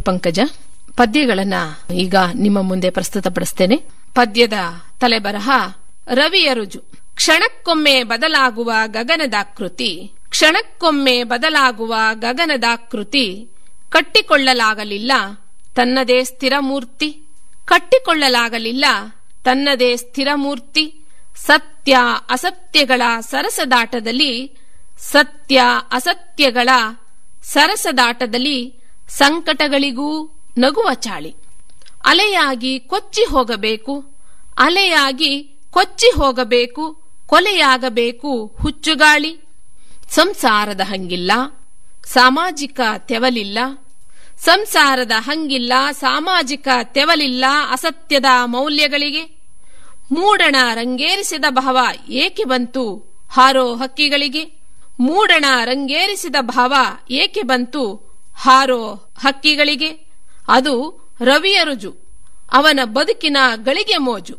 doctor ಪಂಕಜ ಪದ್ಯಗಳನ್ನ ಈಗ ನಿಮ್ಮ ಮುಂದೆ ಪ್ರಸ್ತುತಪಡಿಸ್ತೇನೆ ಪದ್ಯದ ತಲೆಬರಹ ರವಿಯ ರುಜು ಕ್ಷಣಕ್ಕೊಮ್ಮೆ ಬದಲಾಗುವ ಗಗನದಾಕೃತಿ ಕ್ಷಣಕ್ಕೊಮ್ಮೆ ಬದಲಾಗುವ ಗಗನದಾಕೃತಿ ಕಟ್ಟಿಕೊಳ್ಳಲಾಗಲಿಲ್ಲ ತನ್ನದೇ ಸ್ಥಿರಮೂರ್ತಿ ಕಟ್ಟಿಕೊಳ್ಳಲಾಗಲಿಲ್ಲ ತನ್ನದೇ ಸ್ಥಿರಮೂರ್ತಿ ಸತ್ಯ ಅಸತ್ಯಗಳ ಸರಸದಾಟದಲ್ಲಿ ಸತ್ಯ ಅಸತ್ಯಗಳ ಸರಸದಾಟದಲ್ಲಿ ಸಂಕಟಗಳಿಗೂ ನಗುವ ಚಾಳಿ ಅಲೆಯಾಗಿ ಕೊಚ್ಚಿ ಹೋಗಬೇಕು ಅಲೆಯಾಗಿ ಕೊಚ್ಚಿ ಹೋಗಬೇಕು ಕೊಲೆಯಾಗಬೇಕು ಹುಚ್ಚುಗಾಳಿ ಸಂಸಾರದ ಹಂಗಿಲ್ಲ ಸಾಮಾಜಿಕ ತೆವಲಿಲ್ಲ ಸಂಸಾರದ ಹಂಗಿಲ್ಲ ಸಾಮಾಜಿಕ ತೆವಲಿಲ್ಲ ಅಸತ್ಯದ ಮೌಲ್ಯಗಳಿಗೆ ಮೂಡಣ ರಂಗೇರಿಸಿದ ಭಾವ ಏಕೆ ಬಂತು ಹಾರೋ ಹಕ್ಕಿಗಳಿಗೆ ಮೂಡಣ ರಂಗೇರಿಸಿದ ಭಾವ ಏಕೆ ಬಂತು ಹಾರೋ ಹಕ್ಕಿಗಳಿಗೆ ಅದು ರವಿಯ ರುಜು ಅವನ ಬದುಕಿನ ಗಳಿಗೆ ಮೋಜು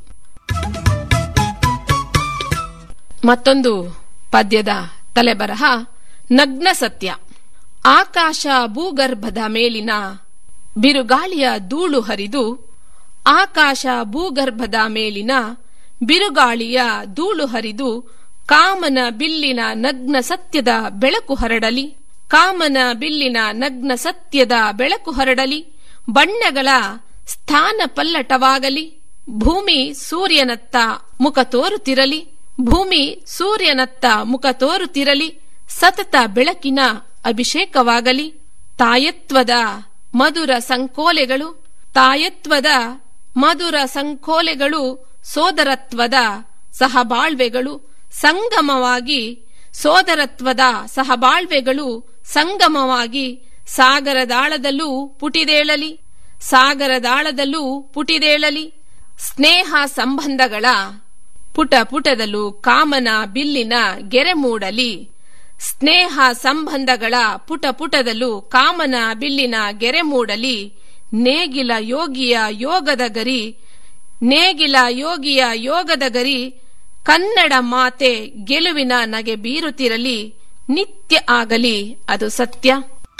ಮತ್ತೊಂದು ಪದ್ಯದ ತಲೆಬರಹ ನಗ್ನ ಸತ್ಯ ಆಕಾಶ ಭೂಗರ್ಭದ ಮೇಲಿನ ಬಿರುಗಾಳಿಯ ಧೂಳು ಹರಿದು ಆಕಾಶ ಭೂಗರ್ಭದ ಮೇಲಿನ ಬಿರುಗಾಳಿಯ ಧೂಳು ಹರಿದು ಕಾಮನ ಬಿಲ್ಲಿನ ನಗ್ನ ಸತ್ಯದ ಬೆಳಕು ಹರಡಲಿ ಕಾಮನ ಬಿಲ್ಲಿನ ನಗ್ನ ಸತ್ಯದ ಬೆಳಕು ಹರಡಲಿ ಬಣ್ಣಗಳ ಸ್ಥಾನ ಪಲ್ಲಟವಾಗಲಿ ಭೂಮಿ ಸೂರ್ಯನತ್ತ ಮುಖ ತೋರುತ್ತಿರಲಿ ಭೂಮಿ ಸೂರ್ಯನತ್ತ ಮುಖ ತೋರುತ್ತಿರಲಿ ಸತತ ಬೆಳಕಿನ ಅಭಿಷೇಕವಾಗಲಿ ತಾಯತ್ವದ ಮಧುರ ಸಂಕೋಲೆಗಳು ತಾಯತ್ವದ ಮಧುರ ಸಂಕೋಲೆಗಳು ಸೋದರತ್ವದ ಸಹಬಾಳ್ವೆಗಳು ಸಂಗಮವಾಗಿ ಸೋದರತ್ವದ ಸಹಬಾಳ್ವೆಗಳು ಸಂಗಮವಾಗಿ ಸಾಗರದಾಳದಲ್ಲೂ ಪುಟಿದೇಳಲಿ ಸಾಗರದಾಳದಲ್ಲೂ ಪುಟಿದೇಳಲಿ ಸ್ನೇಹ ಸಂಬಂಧಗಳ ಪುಟ ಪುಟದಲ್ಲೂ ಕಾಮನ ಬಿಲ್ಲಿನ ಗೆರೆ ಮೂಡಲಿ ಸ್ನೇಹ ಸಂಬಂಧಗಳ ಪುಟ ಪುಟದಲ್ಲೂ ಕಾಮನ ಬಿಲ್ಲಿನ ಗೆರೆ ಮೂಡಲಿ ನೇಗಿಲ ಯೋಗಿಯ ಯೋಗದ ಗರಿ ನೇಗಿಲ ಯೋಗಿಯ ಯೋಗದ ಗರಿ ಕನ್ನಡ ಮಾತೆ ಗೆಲುವಿನ ನಗೆ ಬೀರುತ್ತಿರಲಿ ನಿತ್ಯ ಆಗಲಿ ಅದು ಸತ್ಯ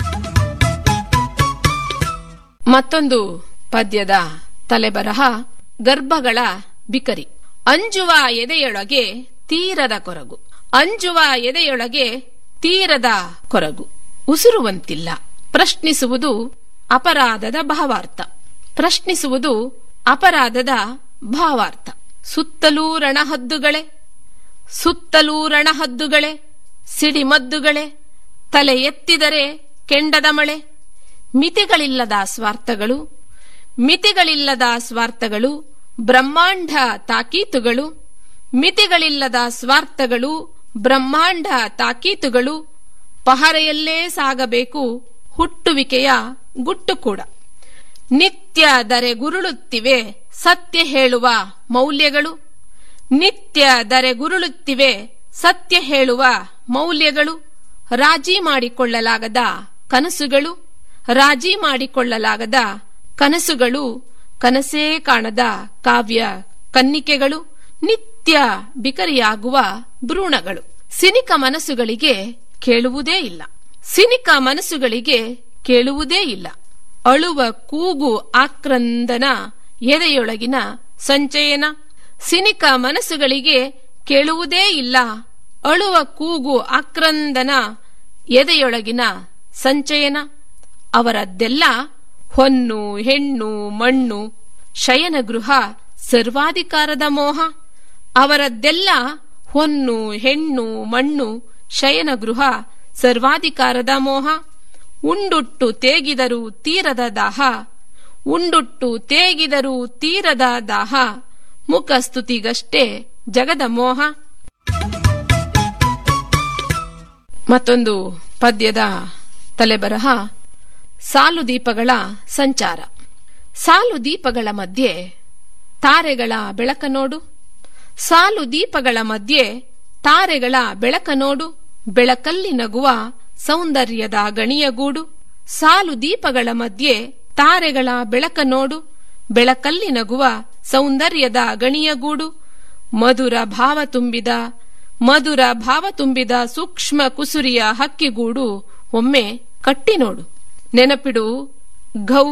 ಮತ್ತೊಂದು ಪದ್ಯದ ತಲೆಬರಹ ಗರ್ಭಗಳ ಬಿಕರಿ ಅಂಜುವ ಎದೆಯೊಳಗೆ ತೀರದ ಕೊರಗು ಅಂಜುವ ಎದೆಯೊಳಗೆ ತೀರದ ಕೊರಗು ಉಸಿರುವಂತಿಲ್ಲ ಪ್ರಶ್ನಿಸುವುದು ಅಪರಾಧದ ಭಾವಾರ್ಥ ಪ್ರಶ್ನಿಸುವುದು ಅಪರಾಧದ ಭಾವಾರ್ಥ ಸುತ್ತಲೂ ರಣಹದ್ದುಗಳೇ ಸುತ್ತಲೂ ರಣಹದ್ದುಗಳೇ ಸಿಡಿಮದ್ದುಗಳೇ ತಲೆ ಎತ್ತಿದರೆ ಕೆಂಡದ ಮಳೆ ಮಿತಿಗಳಿಲ್ಲದ ಸ್ವಾರ್ಥಗಳು ಮಿತಿಗಳಿಲ್ಲದ ಸ್ವಾರ್ಥಗಳು ಬ್ರಹ್ಮಾಂಡ ತಾಕೀತುಗಳು ಮಿತಿಗಳಿಲ್ಲದ ಸ್ವಾರ್ಥಗಳು ಬ್ರಹ್ಮಾಂಡ ತಾಕೀತುಗಳು ಪಹರೆಯಲ್ಲೇ ಸಾಗಬೇಕು ಹುಟ್ಟುವಿಕೆಯ ಗುಟ್ಟು ಕೂಡ ನಿತ್ಯ ಧರೆಗುರುಳುತ್ತಿವೆ ಸತ್ಯ ಹೇಳುವ ಮೌಲ್ಯಗಳು ನಿತ್ಯ ಧರೆಗುರುಳುತ್ತಿವೆ ಸತ್ಯ ಹೇಳುವ ಮೌಲ್ಯಗಳು ರಾಜಿ ಮಾಡಿಕೊಳ್ಳಲಾಗದ ಕನಸುಗಳು ರಾಜಿ ಮಾಡಿಕೊಳ್ಳಲಾಗದ ಕನಸುಗಳು ಕನಸೇ ಕಾಣದ ಕಾವ್ಯ ಕನ್ನಿಕೆಗಳು ನಿತ್ಯ ಬಿಕರಿಯಾಗುವ ಭ್ರೂಣಗಳು ಸಿನಿಕ ಮನಸ್ಸುಗಳಿಗೆ ಕೇಳುವುದೇ ಇಲ್ಲ ಸಿನಿಕ ಮನಸ್ಸುಗಳಿಗೆ ಕೇಳುವುದೇ ಇಲ್ಲ ಅಳುವ ಕೂಗು ಆಕ್ರಂದನ ಎದೆಯೊಳಗಿನ ಸಂಚಯನ ಸಿನಿಕ ಮನಸ್ಸುಗಳಿಗೆ ಕೇಳುವುದೇ ಇಲ್ಲ ಅಳುವ ಕೂಗು ಆಕ್ರಂದನ ಎದೆಯೊಳಗಿನ ಸಂಚಯನ ಅವರದ್ದೆಲ್ಲ ಹೊನ್ನು ಹೆಣ್ಣು ಮಣ್ಣು ಶಯನಗೃಹ ಸರ್ವಾಧಿಕಾರದ ಮೋಹ ಅವರದ್ದೆಲ್ಲ ಹೊನ್ನು ಹೆಣ್ಣು ಮಣ್ಣು ಶಯನಗೃಹ ಸರ್ವಾಧಿಕಾರದ ಮೋಹ ಉಂಡುಟ್ಟು ತೇಗಿದರು ತೀರದ ದಾಹ ಉಂಡುಟ್ಟು ತೇಗಿದರು ತೀರದ ದಾಹ ಮುಖ ಸ್ತುತಿಗಷ್ಟೇ ಜಗದ ಮೋಹ ಮತ್ತೊಂದು ಪದ್ಯದ ತಲೆಬರಹ ಸಾಲು ದೀಪಗಳ ಸಂಚಾರ ಸಾಲು ದೀಪಗಳ ಮಧ್ಯೆ ತಾರೆಗಳ ಬೆಳಕ ನೋಡು ಸಾಲು ದೀಪಗಳ ಮಧ್ಯೆ ತಾರೆಗಳ ಬೆಳಕ ನೋಡು ಬೆಳಕಲ್ಲಿ ನಗುವ ಸೌಂದರ್ಯದ ಗಣಿಯಗೂಡು ಸಾಲು ದೀಪಗಳ ಮಧ್ಯೆ ತಾರೆಗಳ ಬೆಳಕ ನೋಡು ಬೆಳಕಲ್ಲಿ ನಗುವ ಸೌಂದರ್ಯದ ಗಣಿಯಗೂಡು ಮಧುರ ಭಾವ ತುಂಬಿದ ಮಧುರ ಭಾವ ತುಂಬಿದ ಸೂಕ್ಷ್ಮ ಕುಸುರಿಯ ಹಕ್ಕಿಗೂಡು ಒಮ್ಮೆ ಕಟ್ಟಿ ನೋಡು ನೆನಪಿಡು ಗೌ